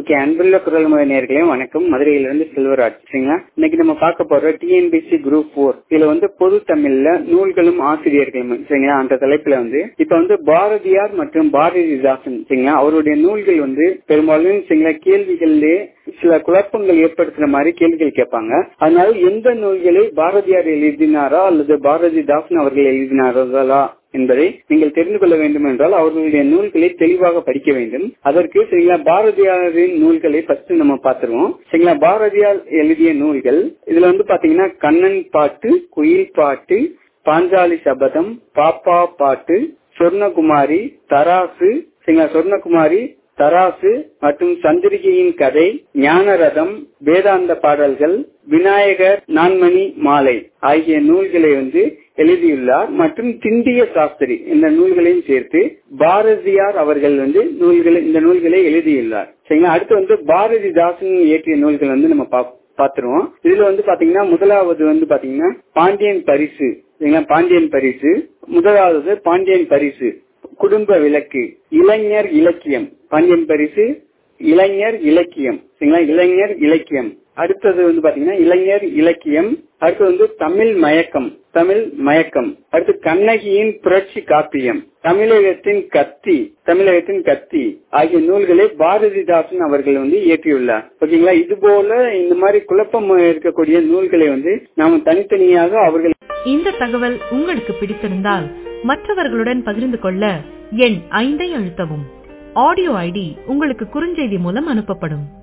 okay அன்புள்ள குரல் முறை நேர்களே வணக்கம் மதுரையிலிருந்து செல்வராஜ் சரிங்களா இன்னைக்கு நம்ம பார்க்க போற டிஎன்பிசி குரூப் போர் இதுல வந்து பொது தமிழ்ல நூல்களும் ஆசிரியர்களும் சரிங்களா அந்த தலைப்புல வந்து இப்ப வந்து பாரதியார் மற்றும் பாரதிதாசன் சரிங்களா அவருடைய நூல்கள் வந்து பெரும்பாலும் சரிங்களா கேள்விகளிலே சில குழப்பங்கள் ஏற்படுத்துற மாதிரி கேள்விகள் கேட்பாங்க அதனால எந்த நூல்களை பாரதியார் எழுதினாரா அல்லது பாரதிதாசன் அவர்கள் எழுதினார்களா என்பதை நீங்கள் தெரிந்து கொள்ள வேண்டும் என்றால் அவர்களுடைய நூல்களை தெளிவாக படிக்க வேண்டும் அதற்கு சரிங்களா பாரதியாரின் நூல்களை ஃபர்ஸ்ட் நம்ம பார்த்துருவோம் சரிங்களா பாரதியார் எழுதிய நூல்கள் இதுல வந்து பாத்தீங்கன்னா கண்ணன் பாட்டு குயில் பாட்டு பாஞ்சாலி சபதம் பாப்பா பாட்டு சொர்ணகுமாரி தராசு சரிங்களா சொர்ணகுமாரி தராசு மற்றும் சந்திரிகையின் கதை ஞானரதம் வேதாந்த பாடல்கள் விநாயகர் நான்மணி மாலை ஆகிய நூல்களை வந்து எழுதியுள்ளார் மற்றும் திண்டிய சாஸ்திரி இந்த நூல்களையும் சேர்த்து பாரதியார் அவர்கள் வந்து நூல்களை இந்த நூல்களை எழுதியுள்ளார் சரிங்களா அடுத்து வந்து பாரதிதாசன் இயற்றிய நூல்கள் வந்து நம்ம பாத்துருவோம் இதுல வந்து பாத்தீங்கன்னா முதலாவது வந்து பாத்தீங்கன்னா பாண்டியன் பரிசு சரிங்களா பாண்டியன் பரிசு முதலாவது பாண்டியன் பரிசு குடும்ப விளக்கு இளைஞர் இலக்கியம் பாண்டியன் பரிசு இளைஞர் இலக்கியம் சரிங்களா இளைஞர் இலக்கியம் அடுத்தது வந்து பாத்தீங்கன்னா இளைஞர் இலக்கியம் அடுத்து வந்து தமிழ் மயக்கம் தமிழ் மயக்கம் அடுத்து கண்ணகியின் புரட்சி காப்பியம் தமிழகத்தின் கத்தி தமிழகத்தின் கத்தி ஆகிய நூல்களை பாரதிதாசன் அவர்கள் வந்து இயற்றியுள்ளார் ஓகேங்களா இது போல இந்த மாதிரி குழப்பம் இருக்கக்கூடிய நூல்களை வந்து நாம் தனித்தனியாக அவர்கள் இந்த தகவல் உங்களுக்கு பிடித்திருந்தால் மற்றவர்களுடன் பகிர்ந்து கொள்ள எண் ஐந்தை அழுத்தவும் ஆடியோ ஐடி உங்களுக்கு குறுஞ்செய்தி மூலம் அனுப்பப்படும்